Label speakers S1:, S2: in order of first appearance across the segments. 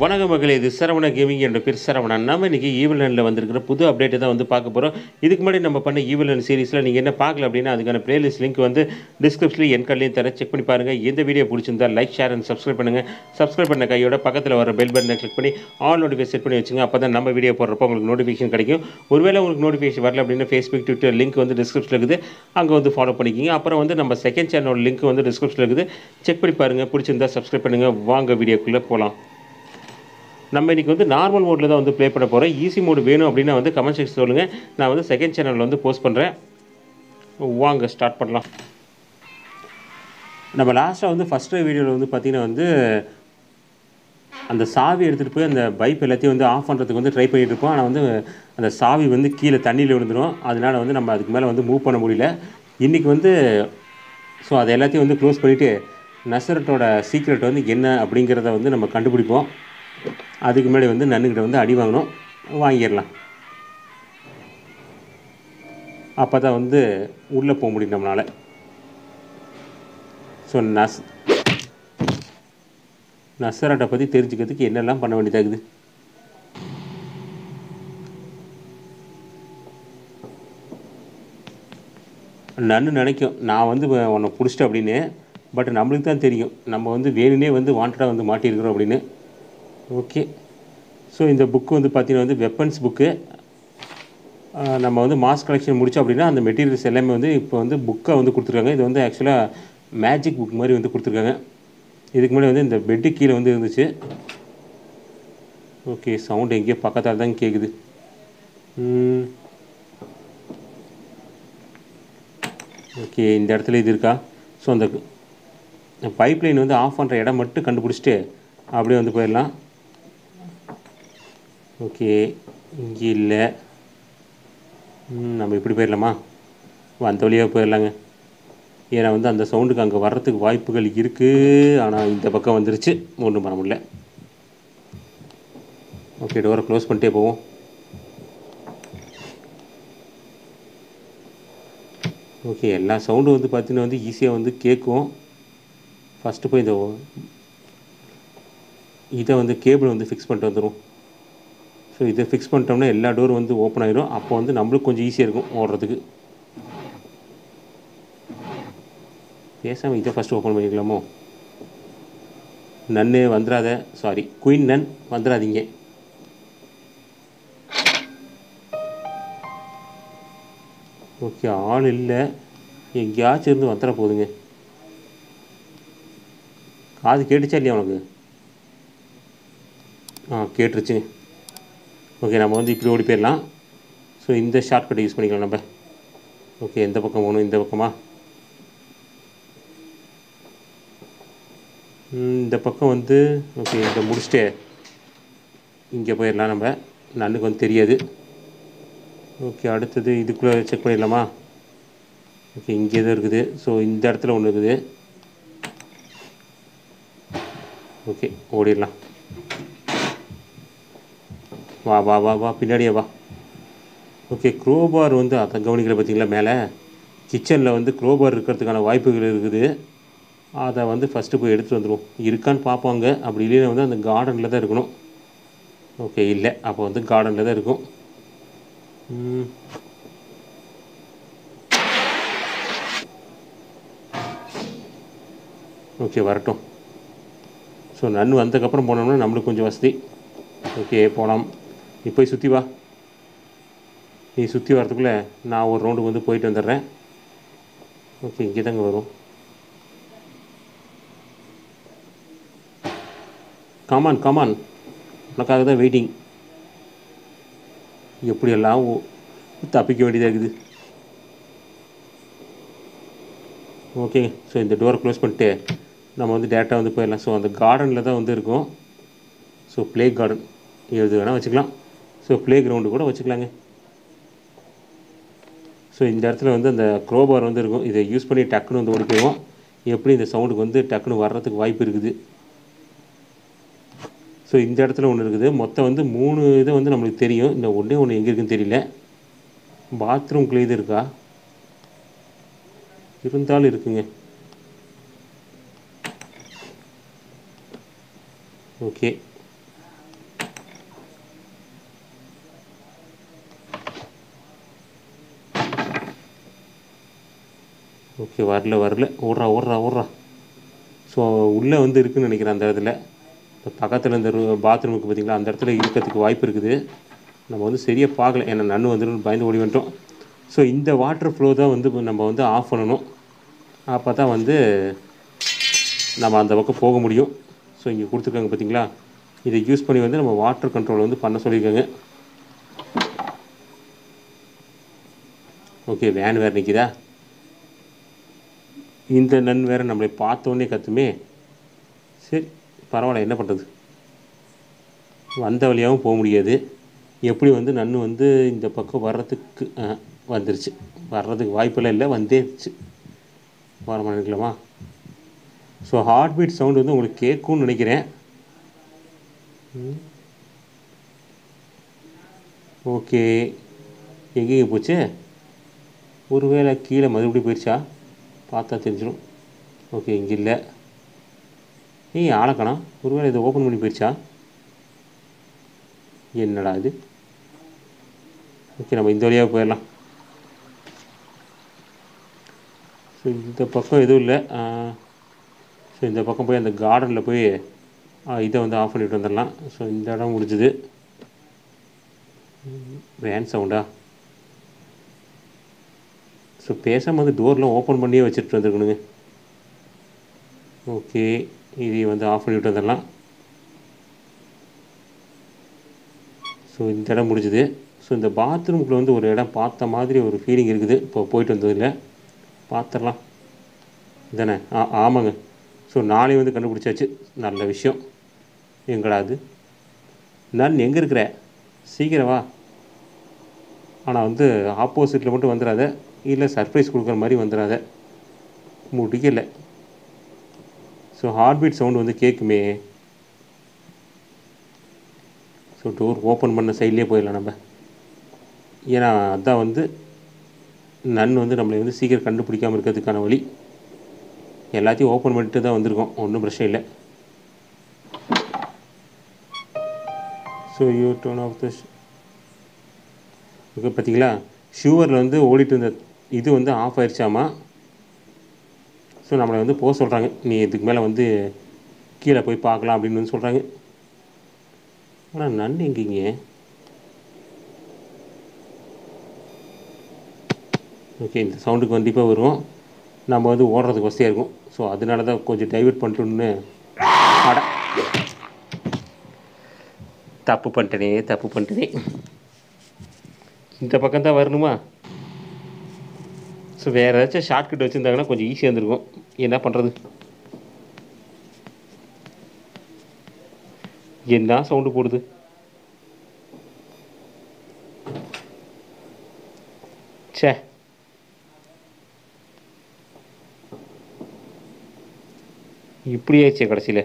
S1: வணக்க மகளே இது சரவண கேமிங் என்ற பேர் சரவணன் நம்ம இன்றைக்கி ஈவலனில் வந்திருக்கிற புது அப்டேட்டை தான் வந்து பார்க்க போகிறோம் இதுக்கு முன்னாடி நம்ம பண்ண ஈவலன் சீரிஸில் நீங்கள் என்ன பார்க்கல அப்படின்னா அதுக்கான பிளேலிஸ்ட் லிங்க் வந்து டிஸ்கிரிப்ஷனில் என் கல்லையும் தர செக் பண்ணி பாருங்கள் எந்த வீடியோ பிடிச்சிருந்தா லைக் ஷேர் அண்ட் சப்ஸ்கிரைப் பண்ணுங்கள் சப்ஸ்கிரைப் பண்ண கையோட பக்கத்தில் வர பெல் பட்டனை கிளிக் பண்ணி ஆல் நோட்டிஃபிகேஷன் செட் பண்ணி வச்சுங்க அப்போ தான் நம்ம வீடியோ போடுறப்போ உங்களுக்கு நோட்டிஃபிகேஷன் கிடைக்கும் ஒருவேளை உங்களுக்கு நோட்டிஃபிகேஷன் வரல அப்படின்னா ஃபேஸ்புக் ட்விட்டர் லிங்க் வந்து டிஸ்கிரிப்ஷனில் இருக்குது அங்கே வந்து ஃபாலோ பண்ணிக்கிங்க அப்புறம் வந்து நம்ம செகண்ட் சேனலோட லிங்க் வந்து டிஸ்கிரிப்ஷனில் இருக்குது செக் பண்ணி பாருங்கள் பிடிச்சிருந்தா சப்ஸ்கிரைப் பண்ணுங்கள் வாங்க வீடியோக்குள்ளே போகலாம் நம்ம இன்றைக்கி வந்து நார்மல் மோடில் தான் வந்து ப்ளே பண்ண போகிறோம் ஈஸி மோடு வேணும் அப்படின்னா வந்து கமெண்ட் செக்ஷன் சொல்லுங்கள் நான் வந்து செகண்ட் சேனலில் வந்து போஸ்ட் பண்ணுறேன் வாங்க ஸ்டார்ட் பண்ணலாம் நம்ம லாஸ்ட்டாக வந்து ஃபஸ்ட்டு வீடியோவில் வந்து பார்த்திங்கன்னா வந்து அந்த சாவி எடுத்துகிட்டு போய் அந்த பைப் எல்லாத்தையும் வந்து ஆஃப் பண்ணுறதுக்கு வந்து ட்ரை பண்ணிட்டு இருப்போம் ஆனால் வந்து அந்த சாவி வந்து கீழே தண்ணியில் விழுந்துடும் அதனால் வந்து நம்ம அதுக்கு மேலே வந்து மூவ் பண்ண முடியல இன்றைக்கி வந்து ஸோ அதை எல்லாத்தையும் வந்து க்ளோஸ் பண்ணிவிட்டு நசரட்டோட சீக்ரெட் வந்து என்ன அப்படிங்கிறத வந்து நம்ம கண்டுபிடிப்போம் அதுக்கு முன்னாடி வந்து நன்னுக்கிட்ட வந்து அடி வாங்கணும் வாங்கிடலாம் அப்போ தான் வந்து உள்ளே போக முடியும் நம்மளால் ஸோ நஸ் நசராட்டை பற்றி தெரிஞ்சுக்கிறதுக்கு என்னெல்லாம் பண்ண வேண்டியதாகுது நன்னு நினைக்கும் நான் வந்து உ- உன்னை பிடிச்சிட்டேன் அப்படின்னு பட் நம்மளுக்கு தான் தெரியும் நம்ம வந்து வேணுனே வந்து வாண்டடாக வந்து மாட்டியிருக்கிறோம் அப்படின்னு ஓகே ஸோ இந்த புக்கு வந்து பார்த்தீங்கன்னா வந்து வெப்பன்ஸ் புக்கு நம்ம வந்து மாஸ் கலெக்ஷன் முடித்தோம் அப்படின்னா அந்த மெட்டீரியல்ஸ் எல்லாமே வந்து இப்போ வந்து புக்கை வந்து கொடுத்துருக்காங்க இது வந்து ஆக்சுவலாக மேஜிக் புக் மாதிரி வந்து கொடுத்துருக்காங்க இதுக்கு முன்னாடி வந்து இந்த பெட்டு கீழே வந்து இருந்துச்சு ஓகே சவுண்ட் எங்கேயோ பக்கத்தால் தான் கேட்குது ஓகே இந்த இடத்துல இது இருக்கா ஸோ அந்த பைப் லைன் வந்து ஆஃப் பண்ணுற இடம் மட்டும் கண்டுபிடிச்சிட்டு அப்படியே வந்து போயிடலாம் ஓகே இங்கே இல்லை ம், நம்ம இப்படி போயிடலாமா அந்த வழியாக போயிடலாங்க ஏன்னா வந்து அந்த சவுண்டுக்கு அங்கே வர்றதுக்கு வாய்ப்புகள் இருக்குது ஆனால் இந்த பக்கம் வந்துருச்சு ஒன்றும் பண்ண முடியல ஓகே டோரை க்ளோஸ் பண்ணிட்டே போவோம் ஓகே எல்லா சவுண்டும் வந்து பார்த்தீங்கன்னா வந்து ஈஸியாக வந்து கேட்கும் ஃபஸ்ட்டு போய் இந்த இதை வந்து கேபிள் வந்து ஃபிக்ஸ் பண்ணிட்டு வந்துடும் ஸோ இதை ஃபிக்ஸ் பண்ணிட்டோம்னா எல்லா டோரும் வந்து ஓப்பன் ஆயிடும் அப்போ வந்து நம்மளுக்கு கொஞ்சம் ஈஸியாக இருக்கும் ஓடுறதுக்கு பேசாமல் இதை ஃபஸ்ட்டு ஓப்பன் பண்ணிக்கலாமோ நன்னு வந்துடாத சாரி குயின் நன் வந்துடாதீங்க ஓகே ஆள் இல்லை எங்கேயாச்சும் இருந்து வந்துட போகுதுங்க காது கேட்டுச்சா இல்லையா உனக்கு ஆ கேட்டுருச்சுங்க ஓகே நம்ம வந்து இப்படி ஓடி போயிடலாம் ஸோ இந்த ஷார்ட்கட் யூஸ் பண்ணிக்கலாம் நம்ம ஓகே எந்த பக்கம் போகணும் இந்த பக்கமா ம், இந்த பக்கம் வந்து ஓகே இதை முடிச்சுட்டு இங்கே போயிடலாம் நம்ம நன்னுக்கு வந்து தெரியாது ஓகே அடுத்தது இதுக்குள்ளே செக் பண்ணிடலாமா ஓகே இங்கே தான் இருக்குது ஸோ இந்த இடத்துல ஒன்று இருக்குது ஓகே ஓடிடலாம் வா வா வா வா பின்னாடியே வா ஓகே க்ரோபார் வந்து அதை கவனிக்கல பார்த்தீங்களா மேலே கிச்சனில் வந்து க்ரோபார் இருக்கிறதுக்கான வாய்ப்புகள் இருக்குது அதை வந்து ஃபஸ்ட்டு போய் எடுத்துகிட்டு வந்துடுவோம் இருக்கான்னு பார்ப்பாங்க அப்படி இல்லைன்னா வந்து அந்த கார்டனில் தான் இருக்கணும் ஓகே இல்லை அப்போ வந்து கார்டனில் தான் இருக்கும் ம். ஓகே வரட்டும் ஸோ நன் வந்ததுக்கப்புறம் போனோம்னா நம்மளுக்கு கொஞ்சம் வசதி ஓகே போகலாம் நீ போய் சுற்றி வா நீ சுற்றி வரதுக்குள்ளே நான் ஒரு ரவுண்டு வந்து போயிட்டு வந்துடுறேன் ஓகே இங்கே தாங்க வரும் காமான் காமான் உனக்காக தான் வெயிட்டிங் எப்படியெல்லாம் ஓ- தப்பிக்க வேண்டியதாக இருக்குது ஓகே ஸோ இந்த டோரை க்ளோஸ் பண்ணிட்டு நம்ம வந்து டேரெக்டாக வந்து போயிடலாம் ஸோ அந்த கார்டனில் தான் வந்து இருக்கும் ஸோ ப்ளே கார்டன் எது வேணால் வச்சுக்கலாம் ஸோ ப்ளே கிரவுண்டு கூட வச்சுக்கலாங்க ஸோ இந்த இடத்துல வந்து அந்த க்ரோபார் வந்து இருக்கும் இதை யூஸ் பண்ணி டக்குன்னு வந்து ஓடி போயிடுவோம் எப்படி இந்த சவுண்டுக்கு வந்து டக்குன்னு வர்றதுக்கு வாய்ப்பு இருக்குது ஸோ இந்த இடத்துல ஒன்று இருக்குது மொத்தம் வந்து மூணு இது வந்து நம்மளுக்கு தெரியும் இந்த ஒன்றே ஒன்று எங்கே இருக்குன்னு தெரியல பாத்ரூம்குள்ளே இது இருக்கா இருந்தாலும் இருக்குங்க ஓகே ஓகே வரல வரல ஓடுறா ஓடுறா ஓடுறா ஸோ உள்ளே வந்து இருக்குன்னு நினைக்கிறேன் அந்த இடத்துல இப்போ பக்கத்தில் இந்த பாத்ரூமுக்கு பார்த்தீங்களா அந்த இடத்துல இருக்கிறதுக்கு வாய்ப்பு இருக்குது நம்ம வந்து சரியாக பார்க்கல ஏன்னா நன்னு வந்துடும் பயந்து ஓடி வந்துட்டோம் ஸோ இந்த வாட்டர் ஃப்ளோ தான் வந்து நம்ம வந்து ஆஃப் பண்ணணும் அப்போ தான் வந்து நம்ம அந்த பக்கம் போக முடியும் ஸோ இங்கே கொடுத்துருக்காங்க பார்த்தீங்களா இதை யூஸ் பண்ணி வந்து நம்ம வாட்டர் கண்ட்ரோல் வந்து பண்ண சொல்லியிருக்காங்க ஓகே வேன் வேறு நிற்கிதா இந்த நன் வேறு நம்மளை பார்த்தோன்னே கத்துமே சரி பரவாயில்ல என்ன பண்ணுறது வந்த வழியாகவும் போக முடியாது எப்படி வந்து நன்னு வந்து இந்த பக்கம் வர்றதுக்கு ஆ, வந்துருச்சு வர்றதுக்கு வாய்ப்பெல்லாம் இல்லை வந்தேச்சு வர நினைக்கலாமா ஸோ ஹார்ட் பீட் சவுண்ட் வந்து உங்களுக்கு கேட்கும்னு நினைக்கிறேன் ஓகே எங்கேங்க போச்சு ஒருவேளை கீழே மறுபடியும் போயிடுச்சா பார்த்தா தெரிஞ்சிடும் ஓகே இங்கே இல்லை ஏய் ஆளக்கணா ஒருவேளை இதை ஓப்பன் பண்ணி போயிடுச்சா என்னடா இது ஓகே நம்ம இந்த வழியாக போயிடலாம் ஸோ இந்த பக்கம் எதுவும் இல்லை ஸோ இந்த பக்கம் போய் அந்த கார்டனில் போய் ஆ, இதை வந்து ஆஃப் பண்ணிட்டு வந்துடலாம் ஸோ இந்த இடம் முடிஞ்சுது வேன் சவுண்டா ஸோ பேசாமல் வந்து டோர்லாம் ஓப்பன் பண்ணியே வச்சுட்டு வந்துருக்கணுங்க ஓகே இதை வந்து ஆஃப் பண்ணிவிட்டு வந்துடலாம் ஸோ இந்த இடம் முடிஞ்சுது ஸோ இந்த பாத்ரூமுக்குள்ள வந்து ஒரு இடம் பார்த்த மாதிரி ஒரு ஃபீலிங் இருக்குது இப்போ போயிட்டு வந்ததில்ல பார்த்துடலாம் இதானே ஆ ஆமாங்க ஸோ நாளையும் வந்து கண்டுபிடிச்சாச்சு நல்ல விஷயம் எங்கடா அது நான் எங்கே இருக்கிற சீக்கிரம் வா ஆனால் வந்து ஆப்போசிட்டில் மட்டும் வந்துடாத இல்லை சர்ப்ரைஸ் கொடுக்குற மாதிரி வந்துடாத முடிக்கல ஸோ ஹார்ட் பீட் சவுண்டு வந்து கேட்குமே ஸோ டோர் ஓப்பன் பண்ண சைட்லேயே போயிடலாம் நம்ம ஏன்னா அதான் வந்து நன் வந்து நம்மளை வந்து சீக்கிரம் கண்டுபிடிக்காமல் இருக்கிறதுக்கான வழி எல்லாத்தையும் ஓப்பன் பண்ணிட்டு தான் வந்திருக்கோம் ஒன்றும் பிரச்சனை இல்லை so you done off the okay பார்த்தீங்களா ஷூவரில் வந்து ஓடிட்டு இருந்த இது வந்து ஆஃப் ஆயிடுச்சாமா ஸோ நம்மளை வந்து போக சொல்கிறாங்க நீ இதுக்கு மேலே வந்து கீழே போய் பார்க்கலாம் அப்படின்னு வந்து சொல்கிறாங்க ஆனால் நன் எங்கீங்க ஓகே இந்த சவுண்டுக்கு கண்டிப்பாக வரும் நம்ம வந்து ஓடுறதுக்கு வசதியாக இருக்கும் ஸோ அதனால தான் கொஞ்சம் டைவர்ட் பண்ணிட்டோன்னு அட தப்பு பண்ணிட்டேனே தப்பு பண்ணிட்டேனே இந்த பக்கம் தான் வரணுமா ஸோ வேறு ஏதாச்சும் ஷார்ட்கட் வச்சுருந்தாங்கன்னா கொஞ்சம் ஈஸியாக இருந்திருக்கும் என்ன பண்ணுறது என்ன சவுண்டு போடுது ச்சே இப்படி ஆயிடுச்சே கடைசியில்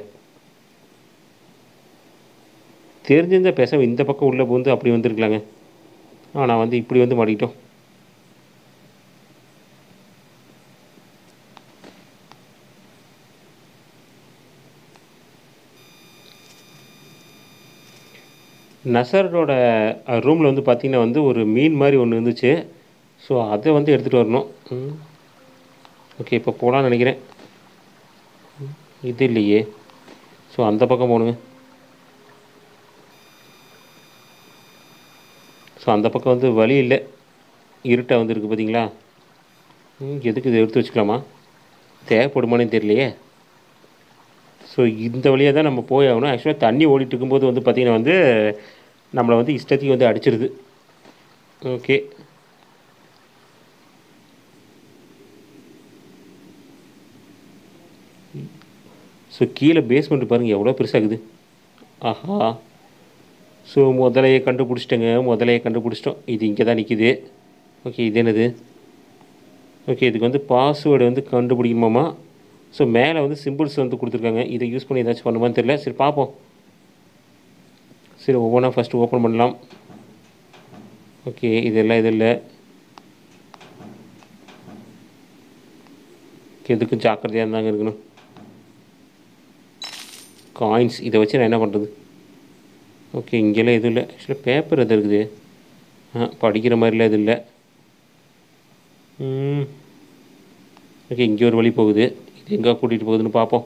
S1: தெரிஞ்சிருந்தால் பேசாம இந்த பக்கம் உள்ளே புகுந்து அப்படி வந்திருக்கலாங்க ஆனால் வந்து இப்படி வந்து மாட்டிக்கிட்டோம் நசரோட ரூமில் வந்து பார்த்திங்கன்னா வந்து ஒரு மீன் மாதிரி ஒன்று இருந்துச்சு ஸோ அதை வந்து எடுத்துகிட்டு வரணும் ம். ஓகே இப்போ போகலான்னு நினைக்கிறேன் ம், இது இல்லையே ஸோ அந்த பக்கம் போகணுங்க ஸோ அந்த பக்கம் வந்து வழி இல்லை இருட்டாக வந்து இருக்குது பார்த்தீங்களா ம், எதுக்கு இதை எடுத்து வச்சுக்கலாமா தேவைப்படுமானே தெரியலையே ஸோ இந்த வழியாக தான் நம்ம போய் ஆகணும் ஆக்சுவலாக தண்ணி ஓடிட்டு இருக்கும்போது வந்து பார்த்திங்கன்னா வந்து நம்மளை வந்து இஷ்டத்துக்கு வந்து அடிச்சிருது ஓகே ஸோ கீழே பேஸ்மெண்ட் பாருங்கள் எவ்வளோ பெருசாகுது ஆஹா ஸோ முதலையை கண்டுபிடிச்சிட்டேங்க முதலையை கண்டுபிடிச்சிட்டோம் இது இங்கே தான் நிற்கிது ஓகே இது என்னது ஓகே இதுக்கு வந்து பாஸ்வேர்டு வந்து கண்டுபிடிக்கணுமாமா ஸோ மேலே வந்து சிம்பிள்ஸ் வந்து கொடுத்துருக்காங்க இதை யூஸ் பண்ணி ஏதாச்சும் பண்ணுமான்னு தெரியல சரி பார்ப்போம் சரி ஒவ்வொன்றா ஃபஸ்ட்டு ஓப்பன் பண்ணலாம் ஓகே இதெல்லாம் இது இல்லை எதுக்கும் ஜாக்கிரதையாக இருந்தாங்க இருக்கணும் காயின்ஸ் இதை வச்சு நான் என்ன பண்ணுறது ஓகே இங்கெல்லாம் எதுவும் இல்லை ஆக்சுவலாக பேப்பர் எது இருக்குது ஆ படிக்கிற மாதிரிலாம் எதுவும் இல்லை ம், ஓகே இங்கே ஒரு வழி போகுது இது எங்கே கூட்டிகிட்டு போகுதுன்னு பார்ப்போம்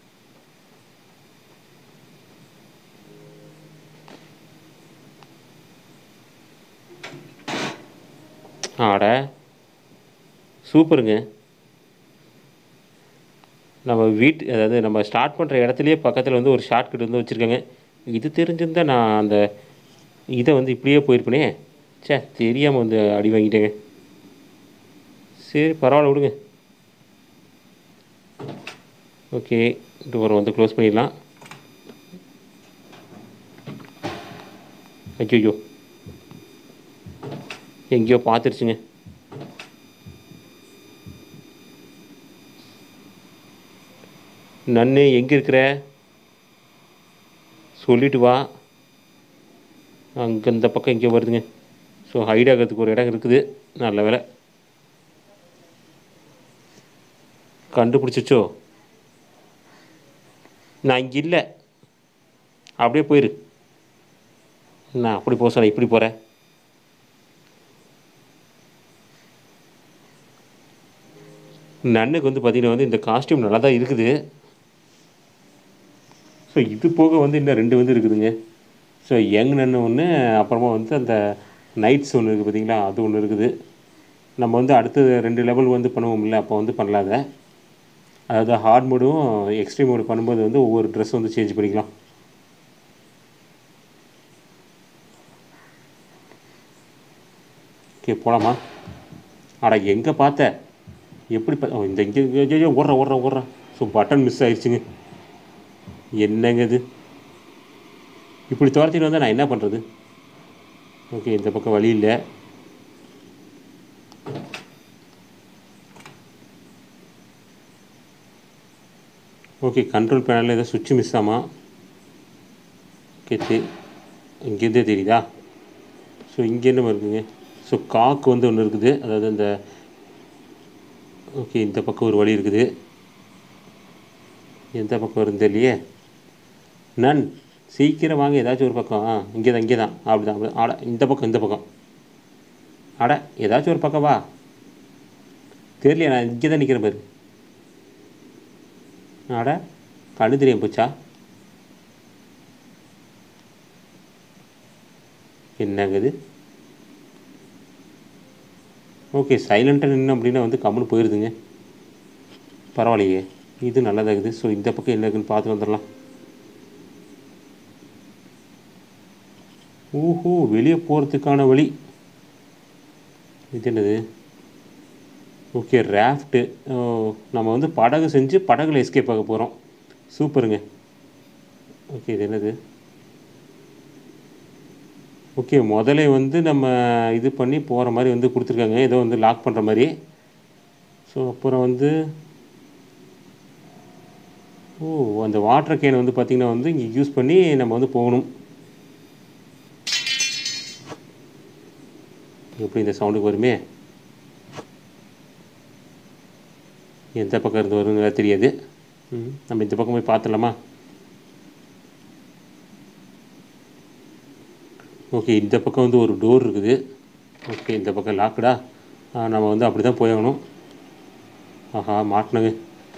S1: ஆட சூப்பருங்க நம்ம வீட்டு அதாவது நம்ம ஸ்டார்ட் பண்ணுற இடத்துலையே பக்கத்தில் வந்து ஒரு ஷார்ட்கட் வந்து வச்சுருக்காங்க இது தெரிஞ்சிருந்தா நான் அந்த இதை வந்து இப்படியே போயிருப்பேனே ச்சே தெரியாமல் வந்து அடி வாங்கிட்டேங்க சரி பரவாயில்ல விடுங்க ஓகே டோரை வந்து க்ளோஸ் பண்ணிடலாம் ஐயோ எங்கேயோ பார்த்துருச்சுங்க நன்னு எங்கே இருக்கிற சொல்லிட்டு வா அங்கே இந்த பக்கம் எங்கேயோ வருதுங்க ஸோ ஹைட் ஆகிறதுக்கு ஒரு இடம் இருக்குது நல்ல வேலை கண்டுபிடிச்சிச்சோ நான் இங்கே இல்லை அப்படியே போயிரு நான் அப்படி போக சொன்னேன் இப்படி போகிறேன் நன்னுக்கு வந்து பார்த்திங்கன்னா வந்து இந்த காஸ்டியூம் நல்லா தான் இருக்குது ஸோ இது போக வந்து இன்னும் ரெண்டு வந்து இருக்குதுங்க ஸோ யங் நன்னு ஒன்று அப்புறமா வந்து அந்த நைட்ஸ் ஒன்று இருக்குது பார்த்தீங்களா அது ஒன்று இருக்குது நம்ம வந்து அடுத்து ரெண்டு லெவல் வந்து பண்ணுவோம்ல அப்போ வந்து பண்ணலாம் அதை அதாவது ஹார்ட் மோடும் எக்ஸ்ட்ரீம் மோடு பண்ணும்போது வந்து ஒவ்வொரு ட்ரெஸ் வந்து சேஞ்ச் பண்ணிக்கலாம் ஓகே போகலாமா அட எங்கே பார்த்த எப்படி பா- ஓ, இந்த இங்கே ஐயோ ஓடுற ஓடுற ஓடுற ஸோ பட்டன் மிஸ் ஆயிடுச்சுங்க என்னங்க இது இப்படி துரத்திட்டு வந்தால் நான் என்ன பண்ணுறது ஓகே இந்த பக்கம் வழி இல்லை ஓகே கண்ட்ரோல் பேனலில் ஏதோ சுவிட்ச் மிஸ் ஆமா ஓகே தெ இங்கேருந்தே தெரியுதா ஸோ இங்கே என்ன இருக்குங்க ஸோ காக்கு வந்து ஒன்று இருக்குது அதாவது அந்த ஓகே இந்த பக்கம் ஒரு வழி இருக்குது எந்த பக்கம் வருது தெரியலையே நன் சீக்கிரம் வாங்க ஏதாச்சும் ஒரு பக்கம் ஆ இங்கே தான் இங்கே தான் அப்படி தான் அப்படி ஆட இந்த பக்கம் இந்த பக்கம் அட ஏதாச்சும் ஒரு பக்கம் வா தெரியலையே நான் இங்கே தான் நிற்கிறேன் பாரு அட கண்ணு தெரியும் போச்சா என்னங்க இது ஓகே சைலண்ட்டாக நின்று அப்படின்னா வந்து கம்முன்னு போயிடுதுங்க பரவாயில்லையே இது நல்லதாக இருக்குது ஸோ இந்த பக்கம் என்ன இருக்குன்னு பார்த்து வந்துடலாம் ஓஹோ வெளியே போகிறதுக்கான வழி இது என்னது ஓகே ராஃப்ட்டு நம்ம வந்து படகு செஞ்சு படகுல எஸ்கேப் ஆக போகிறோம் சூப்பருங்க ஓகே இது என்னது ஓகே முதல்ல வந்து நம்ம இது பண்ணி போகிற மாதிரி வந்து கொடுத்துருக்காங்க ஏதோ வந்து லாக் பண்ணுற மாதிரி ஸோ அப்புறம் வந்து ஓ அந்த வாட்டர் கேன் வந்து பார்த்திங்கன்னா வந்து இங்கே யூஸ் பண்ணி நம்ம வந்து போகணும் எப்படி இந்த சவுண்டுக்கு வருமே எந்த பக்கம் இருந்து வருங்க தெரியாது ம், நம்ம இந்த பக்கம் போய் பார்த்துடலாமா ஓகே இந்த பக்கம் வந்து ஒரு டோர் இருக்குது ஓகே இந்த பக்கம் லாக்குடா நம்ம வந்து அப்படி தான் போயாகணும் ஆஹா மாட்டினங்க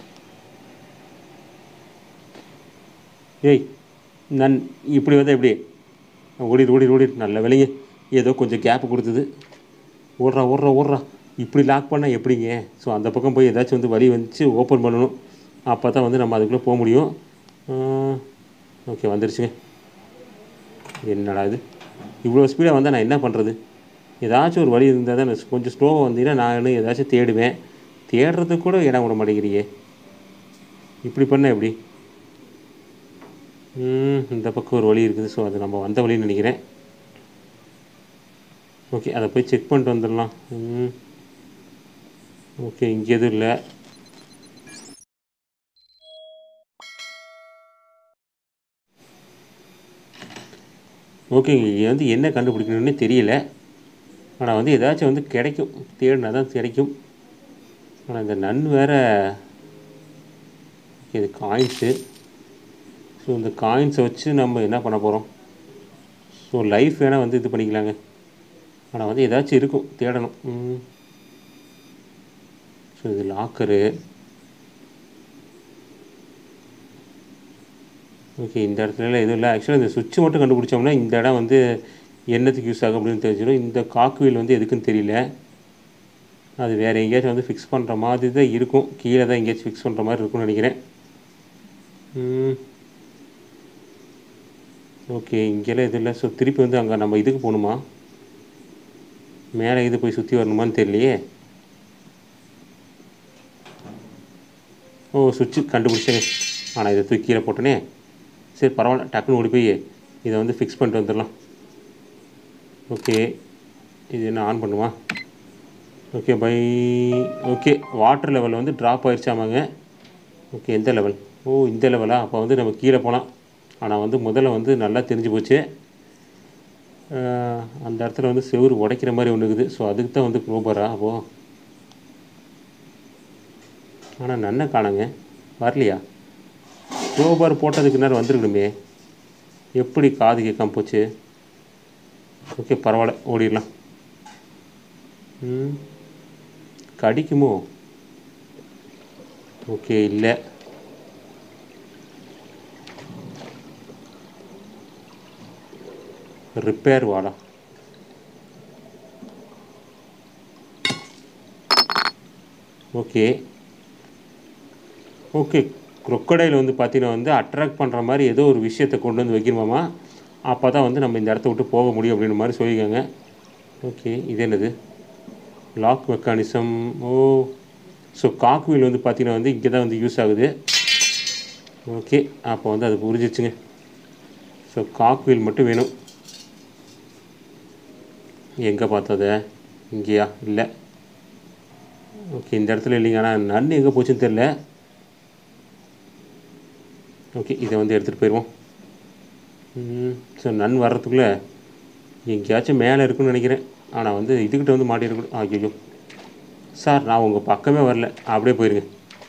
S1: ஏய் நான் இப்படி வந்தால் எப்படி ஓடிடு ஓடிடு ஓடிடு நல்ல வேலைங்க ஏதோ கொஞ்சம் கேப் கொடுத்தது ஓடுறா ஓடுறா ஓடுறா இப்படி லாக் பண்ணால் எப்படிங்க ஸோ அந்த பக்கம் போய் ஏதாச்சும் வந்து வழி வந்துச்சு ஓப்பன் பண்ணணும் அப்போ தான் வந்து நம்ம அதுக்குள்ளே போக முடியும் ஓகே வந்துருச்சுங்க என்னடா இது இவ்வளோ ஸ்பீடாக வந்தால் நான் என்ன பண்ணுறது ஏதாச்சும் ஒரு வழி இருந்தால் தான் நான் கொஞ்சம் ஸ்லோவாக வந்தீங்கன்னா நான் ஏதாச்சும் தேடுவேன் தேடுறதுக்கு கூட இடம் விட மாட்டேங்கிறியே இப்படி பண்ண எப்படி ம், இந்த பக்கம் ஒரு வழி இருக்குது ஸோ அது நம்ம வந்த வழின்னு நினைக்கிறேன் ஓகே அதை போய் செக் பண்ணிட்டு வந்துடலாம் ம். ஓகே இங்கே எதுவும் இல்லை ஓகேங்க இங்கே வந்து என்ன கண்டுபிடிக்கணும்னே தெரியல ஆனால் வந்து ஏதாச்சும் வந்து கிடைக்கும் தேடினா தான் கிடைக்கும் ஆனால் இந்த நன் வேற ஓகே இது காயின்ஸு ஸோ இந்த காயின்ஸை வச்சு நம்ம என்ன பண்ண போகிறோம் ஸோ லைஃப் வேணால் வந்து இது பண்ணிக்கலாங்க ஆனால் வந்து ஏதாச்சும் இருக்கும் தேடணும் ஸோ ஸோ இது லாக்கரு ஓகே இந்த இடத்துல எதுவும் இல்லை ஆக்சுவலாக இந்த சுவிட்ச் மட்டும் கண்டுபிடிச்சோம்னா இந்த இடம் வந்து என்னத்துக்கு யூஸ் ஆகும் அப்படின்னு தெரிஞ்சிடும் இந்த காக்குவில் வந்து எதுக்குன்னு தெரியல அது வேறு எங்கேயாச்சும் வந்து ஃபிக்ஸ் பண்ணுற மாதிரி தான் இருக்கும் கீழே தான் எங்கேயாச்சும் ஃபிக்ஸ் பண்ணுற மாதிரி இருக்கும்னு நினைக்கிறேன் ஓகே இங்கெல்லாம் எதுவும் இல்லை ஸோ திருப்பி வந்து அங்கே நம்ம இதுக்கு போகணுமா மேலே இது போய் சுற்றி வரணுமான்னு தெரியலையே ஓ சுவிட்சு கண்டுபிடிச்சேங்க ஆனால் இதை தூக்கி கீழே போட்டனே சரி பரவாயில்ல டக்குன்னு ஓடி போய் இதை வந்து ஃபிக்ஸ் பண்ணிட்டு வந்துடலாம் ஓகே இது என்ன ஆன் பண்ணுமா okay bye okay water level வந்து ட்ராப் ஆயிடுச்சாமாங்க ஓகே எந்த லெவல் ஓ இந்த லெவலா அப்போ வந்து நம்ம கீழே போகலாம் ஆனால் வந்து முதல்ல வந்து நல்லா தெரிஞ்சு போச்சு அஹ், அந்த இடத்துல வந்து செவுரு உடைக்கிற மாதிரி ஒன்று இருக்குது ஸோ அதுக்கு தான் வந்து குரோபரா அப்போ ஆனால் நன்ன காணுங்க வரலையா குரோபார் போட்டதுக்கு நேரம் வந்துருக்கணுமே எப்படி காது கேட்காம போச்சு ஓகே பரவாயில்ல ஓடிடலாம் ம் கடிக்குமோ ஓகே இல்லை ரிப்பேர் வாடா ஓகே ஓகே crocodile வந்து பார்த்தீங்கன்னா வந்து அட்ராக்ட் பண்ணுற மாதிரி ஏதோ ஒரு விஷயத்தை கொண்டு வந்து வைக்கணுமாமா அப்போ தான் வந்து நம்ம இந்த இடத்த விட்டு போக முடியும் அப்படின்ற மாதிரி சொல்லியிருக்காங்க ஓகே இது என்னது lock mechanism oh so cog wheel வந்து பார்த்தீங்கன்னா வந்து இங்கே தான் வந்து யூஸ் ஆகுது ஓகே அப்போ வந்து அது புரிஞ்சிச்சுங்க ஸோ காக் வீல் மட்டும் வேணும் எங்கே பார்த்தத இங்கேயா இல்லை ஓகே இந்த இடத்துல இல்லைங்க ஆனால் நன் எங்கே போச்சுன்னு தெரில ஓகே இதை வந்து எடுத்துகிட்டு போயிடுவோம் ஸோ நன் வர்றதுக்குள்ளே எங்கேயாச்சும் மேலே இருக்குன்னு நினைக்கிறேன் ஆனால் வந்து இதுக்கிட்ட வந்து மாட்டிருக்கணும் ஐயோ சார் நான் உங்கள் பக்கமே வரல அப்படியே போயிருங்க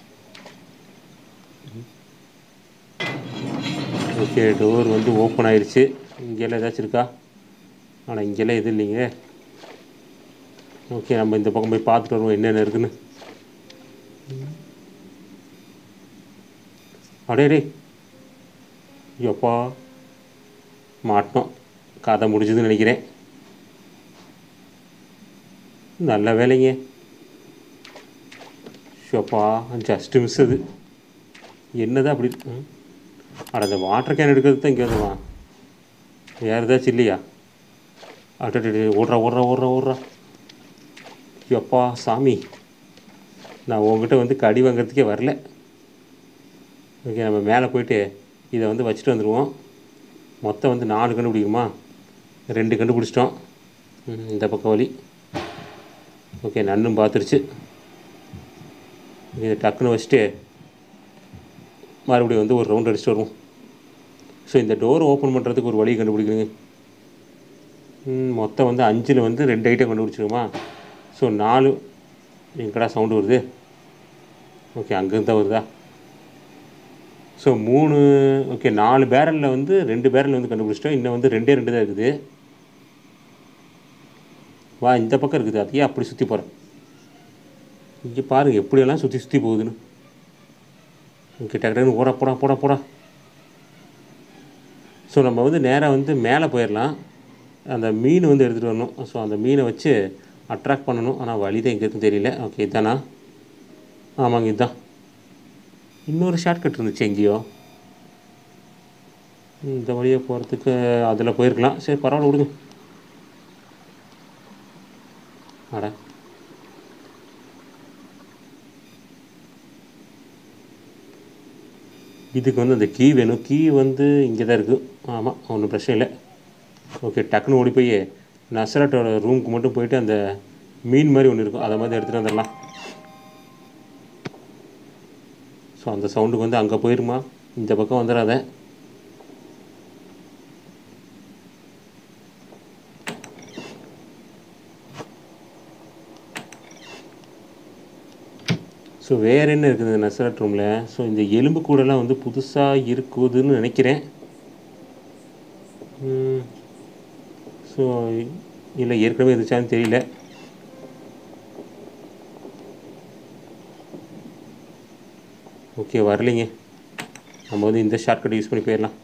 S1: ஓகே டோர் வந்து ஓப்பன் ஆயிருச்சு இங்கெல்லாம் ஏதாச்சும் இருக்கா ஆனால் இங்கெல்லாம் எதுவும் இல்லைங்க ஓகே நம்ம இந்த பக்கம் போய் பார்த்துட்டு வருவோம் என்னென்ன இருக்குன்னு அடே டே எப்பா மாட்டோம் கதை முடிஞ்சதுன்னு நினைக்கிறேன் நல்ல வேலைங்க ஷோப்பா ஜஸ்ட்டு மிஸ் அது என்னதான் அப்படி ம். அட அந்த வாட்டர் கேன் எடுக்கிறது தான் இங்கே வந்துவா வேறு ஏதாச்சும் இல்லையா அடடே ஓடுறா ஓடுறா ஓடுறா ஓடுறா எப்பா சாமி நான் உங்ககிட்ட வந்து கடி வாங்குறதுக்கே வரல ஓகே நம்ம மேலே போயிட்டு இதை வந்து வச்சுட்டு வந்துடுவோம் மொத்தம் வந்து நாலு கண்டுபிடிக்குமா ரெண்டு கண்டுபிடிச்சிட்டோம் ம், இந்த பக்கம் வழி ஓகே நன்னும் பார்த்துருச்சு இதை டக்குன்னு வச்சுட்டு மறுபடியும் வந்து ஒரு ரவுண்ட் அடிச்சுட்டு வருவோம் ஸோ இந்த டோர் ஓப்பன் பண்ணுறதுக்கு ஒரு வழி கண்டுபிடிக்கணுங்க ம், மொத்தம் வந்து அஞ்சில் வந்து ரெண்டு ஐட்டம் கண்டுபிடிச்சிருமா ஸோ நாலு எங்கடா சவுண்டு வருது ஓகே அங்கேருந்து தான் வருதா ஸோ மூணு ஓகே நாலு பேரலில் வந்து ரெண்டு பேரல் வந்து கண்டுபிடிச்சிட்டோம் இன்னும் வந்து ரெண்டே ரெண்டு தான் இருக்குது வா இந்த பக்கம் இருக்குது அதையே அப்படி சுற்றி போகிறேன் இங்கே பாருங்கள் எப்படியெல்லாம் சுற்றி சுற்றி போகுதுன்னு ஓகே டக்குனு போடா போடா போடா போடா ஸோ நம்ம வந்து நேராக வந்து மேலே போயிடலாம் அந்த மீன் வந்து எடுத்துகிட்டு வரணும் ஸோ அந்த மீனை வச்சு அட்ராக்ட் பண்ணணும் ஆனால் வழி தான் எங்கே இருக்குன்னு தெரியல ஓகே இதானா ஆமாங்க இதுதான் இன்னொரு ஷார்ட்கட் இருந்துச்சு எங்கேயோ ம், இந்த வழியாக போகிறதுக்கு அதில் போயிருக்கலாம் சரி பரவாயில்ல விடுங்க அட இதுக்கு வந்து அந்த கீ வேணும் கீ வந்து இங்கே தான் இருக்குது ஆமாம் ஒன்றும் பிரச்சனை இல்லை ஓகே டக்குன்னு ஓடி போய் நசரட்டோட ரூமுக்கு மட்டும் போயிட்டு அந்த மீன் மாதிரி ஒன்று இருக்கும் அதை மாதிரி எடுத்துகிட்டு வந்துடலாம் ஸோ அந்த சவுண்டுக்கு வந்து அங்கே போயிருமா இந்த பக்கம் வந்துடாத ஸோ வேறு என்ன இருக்குது நசரட் ரூமில் ஸோ இந்த எலும்பு கூடெல்லாம் வந்து புதுசாக இருக்குதுன்னு நினைக்கிறேன் ஸோ இல்லை ஏற்கனவே இருந்துச்சான்னு தெரியல ஓகே வரலைங்க நம்ம வந்து இந்த ஷார்ட்கட் யூஸ் பண்ணி போயிடலாம்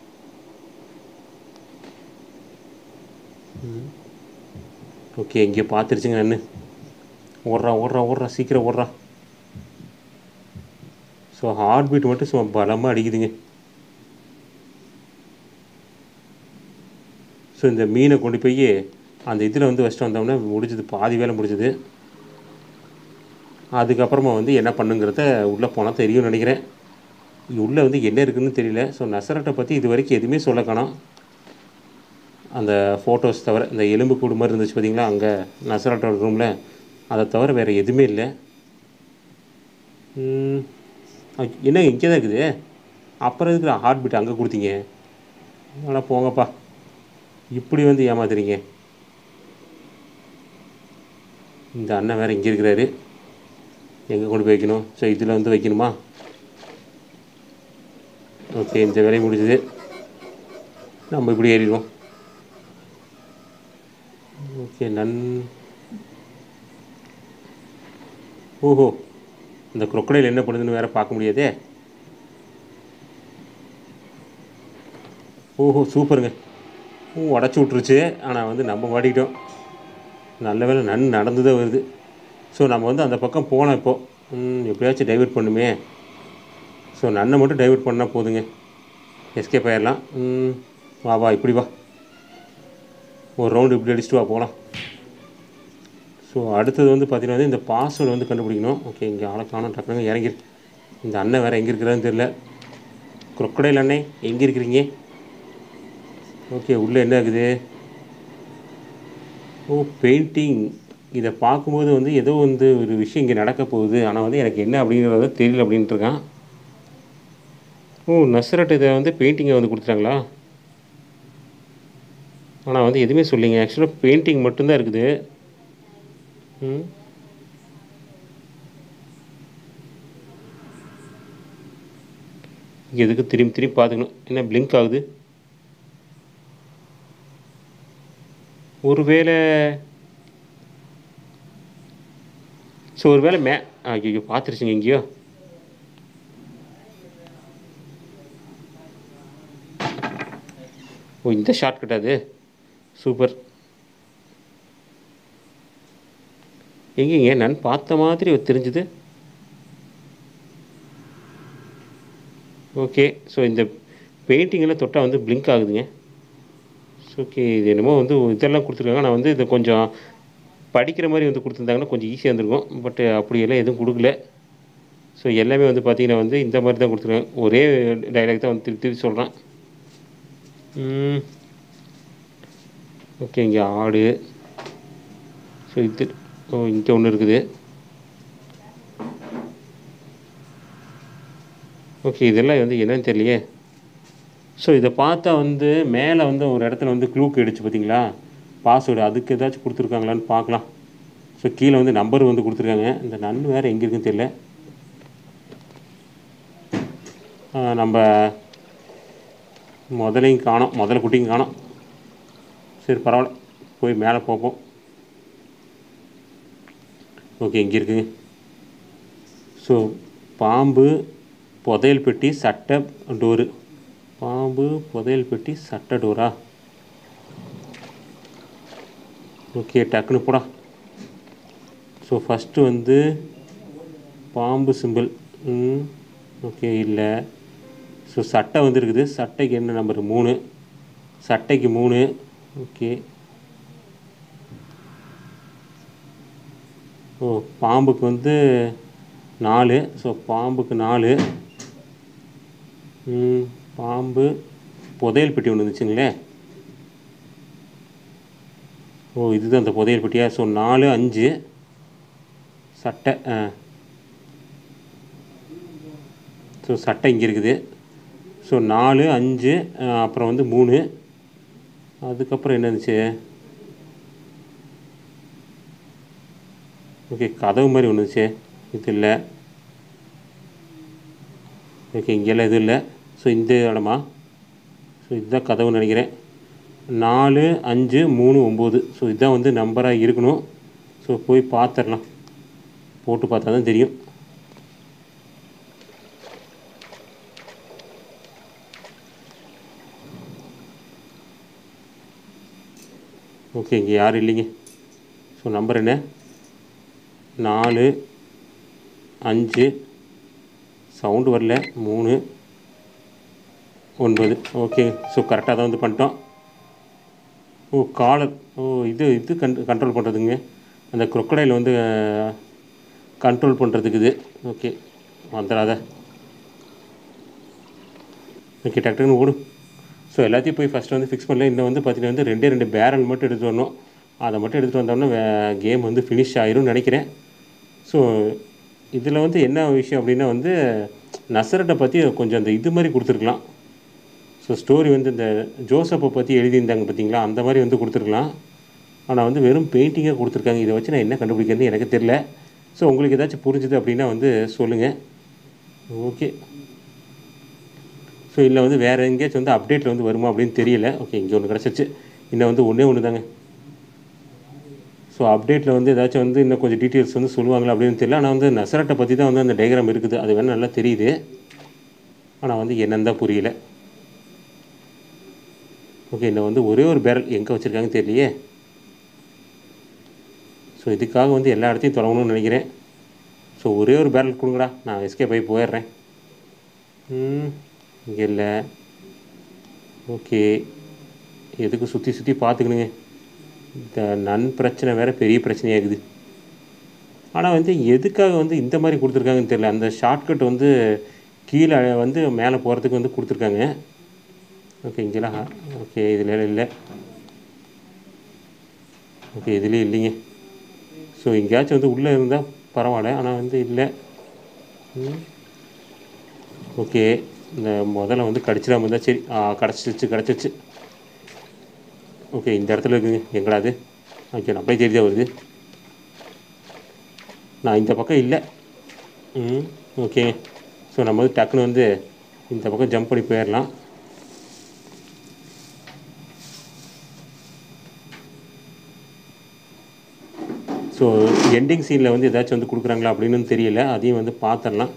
S1: ஓகே இங்கே பார்த்துருச்சுங்க நான் ஓடுறா ஓடுறா ஓடுறா சீக்கிரம் ஓடுறா ஸோ ஹார்ட் பீட் மட்டும் சும்மா பலமாக அடிக்குதுங்க ஸோ இந்த மீனை கொண்டு போய் அந்த இதில் வந்து வச்சுட்டு வந்தோம்னா முடிஞ்சது பாதி வேலை முடிஞ்சது அதுக்கப்புறமா வந்து என்ன பண்ணுங்கிறத உள்ளே போனால் தெரியும்னு நினைக்கிறேன் உள்ளே வந்து என்ன இருக்குன்னு தெரியல ஸோ நசரட்டை பற்றி இது வரைக்கும் எதுவுமே சொல்ல காணோம் அந்த ஃபோட்டோஸ் தவிர இந்த எலும்பு கூடு மாதிரி இருந்துச்சு பார்த்தீங்களா அங்கே நசரட்டோட ரூமில் அதை தவிர வேறு எதுவுமே இல்லை ம், ஐ- என்ன இங்கே தான் இருக்குது அப்புறம் எதுக்கு ஹார்ட் பீட் அங்கே கொடுத்தீங்க ஆனால் போங்கப்பா இப்படி வந்து ஏமாத்துறீங்க இந்த அண்ணன் வேறு இங்கே இருக்கிறாரு எங்கே கொண்டு போய் வைக்கணும் ஸோ இதில் வந்து வைக்கணுமா ஓகே இந்த வேலையை முடிஞ்சது நம்ம இப்படி ஏறிடுவோம் ஓகே நன் ஓஹோ இந்த crocodile என்ன பண்ணுதுன்னு வேற பார்க்க முடியாதே ஓஹோ சூப்பருங்க ஓ உடச்சி விட்ருச்சு ஆனால் வந்து நம்ம மாட்டிக்கிட்டோம் நல்ல வேளை நன் நடந்து தான் வருது ஸோ நம்ம வந்து அந்த பக்கம் போனோம் இப்போ ம், எப்படியாச்சும் டைவர்ட் பண்ணுமே ஸோ நன்னை மட்டும் டைவர்ட் பண்ணால் போதுங்க எஸ்கேப் ஆயிடலாம் ம், வா வா இப்படி வா ஒரு ரவுண்டு இப்படி அடிச்சுட்டு வா போகலாம் ஸோ அடுத்தது வந்து பார்த்தீங்கன்னா வந்து இந்த பாஸ்வேர்டு வந்து கண்டுபிடிக்கணும் ஓகே இங்கே ஆளை காணும் டக்குனு இறங்கி இந்த அண்ணன் வேறு எங்கே இருக்கிறான்னு தெரியல crocodile அண்ணே எங்கே இருக்கிறீங்க ஓகே உள்ளே என்ன இருக்குது ஓ பெயிண்டிங் இதை பார்க்கும்போது வந்து ஏதோ வந்து ஒரு விஷயம் இங்கே நடக்க போகுது ஆனால் வந்து எனக்கு என்ன அப்படிங்கிறது தெரியல அப்படின்ட்டு இருக்கான் ஓ நஸ்ரட் இதை வந்து பெயிண்டிங்கை வந்து கொடுத்துட்டாங்களா ஆனால் வந்து எதுவுமே சொல்லிங்க ஆக்சுவலாக பெயிண்டிங் மட்டும்தான் இருக்குது ம் எதுக்கு திரும்பி திரும்பி பார்த்துக்கணும் என்ன பிளிங்க் ஆகுது ஒருவேளை ஸோ ஒருவேளை மே ஐயோ பார்த்துருச்சுங்க எங்கேயோ ஓ இந்த ஷார்ட்கட் அது சூப்பர் எங்கேங்க நான் பார்த்த மாதிரி தெரிஞ்சுது ஓகே ஸோ இந்த பெயிண்டிங்கெல்லாம் தொட்டால் வந்து பிளிங்க் ஆகுதுங்க ஓகே இது என்னமோ வந்து இதெல்லாம் கொடுத்துருக்காங்க நான் வந்து இது கொஞ்சம் படிக்கிற மாதிரி வந்து கொடுத்துருந்தாங்கன்னா கொஞ்சம் ஈஸியாக இருந்திருக்கும் பட் அப்படியெல்லாம் எதுவும் கொடுக்கல ஸோ எல்லாமே வந்து பார்த்தீங்கன்னா வந்து இந்த மாதிரி தான் கொடுத்துருக்காங்க ஒரே டைலாக் தான் வந்து திருப்பி திருப்பி சொல்கிறேன் ஓகே இங்கே ஆடு ஸோ இது ஓ இங்கே ஒன்று இருக்குது ஓகே இதெல்லாம் வந்து என்னன்னு தெரியலையே ஸோ இதை பார்த்தா வந்து மேலே வந்து ஒரு இடத்துல வந்து க்ளூ கேடுச்சு பார்த்தீங்களா பாஸ்வேர்டு அதுக்கு ஏதாச்சும் கொடுத்துருக்காங்களான்னு பார்க்கலாம் ஸோ கீழே வந்து நம்பர் வந்து கொடுத்துருக்காங்க இந்த நன் வேறு எங்கே இருக்குன்னு தெரியல ஆ, நம்ம முதலையும் காணோம் முதல்ல குட்டியும் காணோம் சரி பரவாயில்ல போய் மேலே பார்ப்போம் ஓகே இங்கே இருக்குங்க ஸோ பாம்பு புதையல் பெட்டி சட்டை டோரு பாம்பு புதையல் பெட்டி சட்டை டோரா ஓகே டக்குன்னு போடா ஸோ ஃபஸ்ட்டு வந்து பாம்பு சிம்பிள் ம் ஓகே இல்லை ஸோ சட்டை வந்து இருக்குது சட்டைக்கு என்ன நம்பர் மூணு சட்டைக்கு மூணு ஓகே ஓ பாம்புக்கு வந்து நாலு ஸோ பாம்புக்கு நாலு ம், பாம்பு புதையல் பெட்டி ஒன்று இருந்துச்சுங்களே ஓ இதுதான் அந்த புதையல் பெட்டியா ஸோ நாலு அஞ்சு சட்டை ஆ ஸோ சட்டை இங்கே இருக்குது ஸோ நாலு அஞ்சு ஆ, அப்புறம் வந்து மூணு அதுக்கப்புறம் என்ன இருந்துச்சு ஓகே கதவு மாதிரி ஒன்று இருந்துச்சு இது இல்லை ஓகே இங்கெல்லாம் எதுவும் இல்லை ஸோ இந்த இடமா ஸோ இதுதான் கதவுன்னு நினைக்கிறேன் நாலு அஞ்சு மூணு ஒம்பது ஸோ இதுதான் வந்து நம்பராக இருக்கணும் ஸோ போய் பார்த்துடலாம் போட்டு பார்த்தா தான் தெரியும் ஓகே இங்கே யாரும் இல்லைங்க ஸோ நம்பர் என்ன நாலு அஞ்சு சவுண்டு வரல மூணு ஒன்பது ஓகே ஸோ கரெக்டாக தான் வந்து பண்ணிட்டோம் ஓ காலர் ஓ இது இது கன் கண்ட்ரோல் பண்ணுறதுங்க அந்த crocodile வந்து கண்ட்ரோல் பண்ணுறதுக்கு இது ஓகே வந்துடாத ஓகே டக்குன்னு ஓடும் ஸோ எல்லாத்தையும் போய் ஃபஸ்ட்டு வந்து ஃபிக்ஸ் பண்ணல இன்னும் வந்து பார்த்தீங்கன்னா வந்து ரெண்டே ரெண்டு பேரல் மட்டும் எடுத்துகிட்டு வரணும் அதை மட்டும் எடுத்துகிட்டு வந்தோம்னா கேம் வந்து ஃபினிஷ் ஆயிரும்னு நினைக்கிறேன் ஸோ இதில் வந்து என்ன விஷயம் அப்படின்னா வந்து நசரட்டை பற்றி கொஞ்சம் அந்த இது மாதிரி கொடுத்துருக்கலாம் ஸோ ஸ்டோரி வந்து இந்த ஜோசப்பை பற்றி எழுதியிருந்தாங்க பார்த்தீங்களா அந்த மாதிரி வந்து கொடுத்துருக்கலாம் ஆனால் வந்து வெறும் பெயிண்டிங்காக கொடுத்துருக்காங்க இதை வச்சு நான் என்ன கண்டுபிடிக்கிறது எனக்கு தெரில ஸோ உங்களுக்கு ஏதாச்சும் புரிஞ்சுது அப்படின்னா வந்து சொல்லுங்கள் ஓகே ஸோ இல்லை வந்து வேறு எங்கேயாச்சும் வந்து அப்டேட்டில் வந்து வருமா அப்படின்னு தெரியல ஓகே இங்கே ஒன்று கிடச்சிருச்சு இன்னும் வந்து ஒன்றே ஒன்று தாங்க ஸோ அப்டேட்டில் வந்து ஏதாச்சும் வந்து இன்னும் கொஞ்சம் டீட்டெயில்ஸ் வந்து சொல்லுவாங்களா அப்படின்னு தெரியல ஆனால் வந்து நசரட்டை பற்றி தான் வந்து அந்த டயக்ராம் இருக்குது அது வேணால் நல்லா தெரியுது ஆனால் வந்து என்னன்னு தான் புரியல ஓகே இன்னும் வந்து ஒரே ஒரு பேரல் எங்கே வச்சுருக்காங்கன்னு தெரியலையே ஸோ இதுக்காக வந்து எல்லா இடத்தையும் தொடங்கணும்னு நினைக்கிறேன் ஸோ ஒரே ஒரு பேரல் கொடுங்கடா நான் எஸ்கே போய் போயிடுறேன் ம் இங்கே இல்லை ஓகே எதுக்கு சுற்றி சுற்றி பார்த்துக்கணுங்க இந்த நன் பிரச்சனை வேறு பெரிய பிரச்சனையாகுது ஆனால் வந்து எதுக்காக வந்து இந்த மாதிரி கொடுத்துருக்காங்கன்னு தெரியல அந்த ஷார்ட்கட் வந்து கீழே வந்து மேலே போகிறதுக்கு வந்து கொடுத்துருக்காங்க ஓகே இங்கெல்லாம் ஓகே இதில் இல்லை ஓகே இதுலேயும் இல்லைங்க ஸோ எங்கேயாச்சும் வந்து உள்ளே இருந்தால் பரவாயில்ல ஆனால் வந்து இல்லை ம். ஓகே இந்த முதல்ல வந்து கடிச்சிடாம இருந்தால் சரி ஆ கிடச்சிச்சு கிடச்சிச்சு ஓகே இந்த இடத்துல இருக்குங்க எங்கடா அது ஓகே நான் அப்படியே தெரிஞ்சா வருது நான் இந்த பக்கம் இல்லை ம் ஓகே ஸோ நம்ம வந்து டக்குன்னு வந்து இந்த பக்கம் ஜம்ப் பண்ணி போயிடலாம் ஸோ எண்டிங் சீனில் வந்து ஏதாச்சும் வந்து கொடுக்குறாங்களா அப்படின்னு தெரியல அதையும் வந்து பார்த்துடலாம்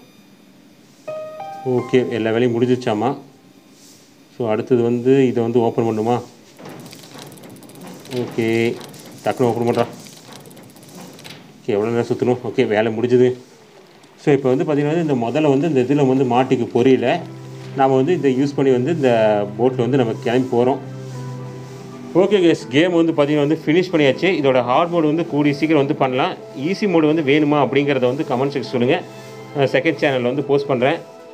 S1: ஓகே எல்லா வேலையும் முடிஞ்சிச்சாமா ஸோ அடுத்தது வந்து இதை வந்து ஓப்பன் பண்ணுமா ஓகே டக்குன்னு ஓப்பன் பண்ணுறா ஓகே எவ்வளோ நேரம் சுற்றணும் ஓகே வேலை முடிஞ்சுது ஸோ இப்போ வந்து பார்த்திங்கன்னா இந்த முதல்ல வந்து இந்த இதில் வந்து மாட்டிக்கு பொரியல நாம் வந்து இதை யூஸ் பண்ணி வந்து இந்த போட்டில் வந்து நம்ம கிளம்பி போகிறோம் ஓகே கேஸ் கேம் வந்து பார்த்தீங்கன்னா வந்து ஃபினிஷ் பண்ணியாச்சு இதோட ஹார்ட் மோடு வந்து கூடிய சீக்கிரம் வந்து பண்ணலாம் ஈஸி மோடு வந்து வேணுமா அப்படிங்கிறத வந்து கமெண்ட் செக்ஷன் சொல்லுங்கள் செகண்ட் சேனலில் வந்து போஸ்ட் பண்ணுறேன்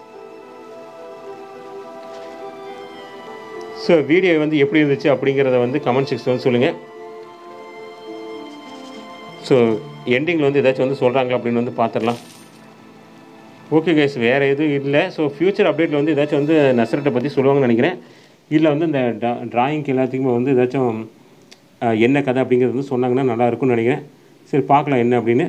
S1: ஸோ வீடியோ வந்து எப்படி இருந்துச்சு அப்படிங்கிறத வந்து கமெண்ட் செக்ஷன் வந்து சொல்லுங்கள் ஸோ எண்டிங்கில் வந்து ஏதாச்சும் வந்து சொல்கிறாங்களா அப்படின்னு வந்து பார்த்துடலாம் ஓகே கைஸ் வேறு எதுவும் இல்லை ஸோ ஃப்யூச்சர் அப்டேட்டில் வந்து ஏதாச்சும் வந்து நசரட்டை பற்றி சொல்லுவாங்கன்னு நினைக்கிறேன் இல்லை வந்து இந்த ட்ரா ட்ராயிங்க்கு எல்லாத்துக்குமே வந்து ஏதாச்சும் அஹ், என்ன கதை அப்படிங்கிறது வந்து சொன்னாங்கன்னா நல்லா இருக்கும்னு நினைக்கிறேன் சரி பார்க்கலாம் என்ன அப்படின்னு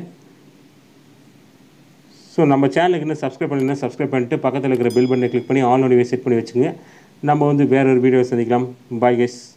S1: ஸோ நம்ம சேனலுக்கு இன்னும் சப்ஸ்கிரைப் பண்ணினா சப்ஸ்கிரைப் பண்ணிட்டு பக்கத்தில் இருக்கிற பில் பட்டனை கிளிக் பண்ணி ஆல் நோட்டிஃபை செட் பண்ணி வச்சுங்க நம்ம வந்து வேற ஒரு வீடியோ சந்திக்கலாம் பாய் கெஸ்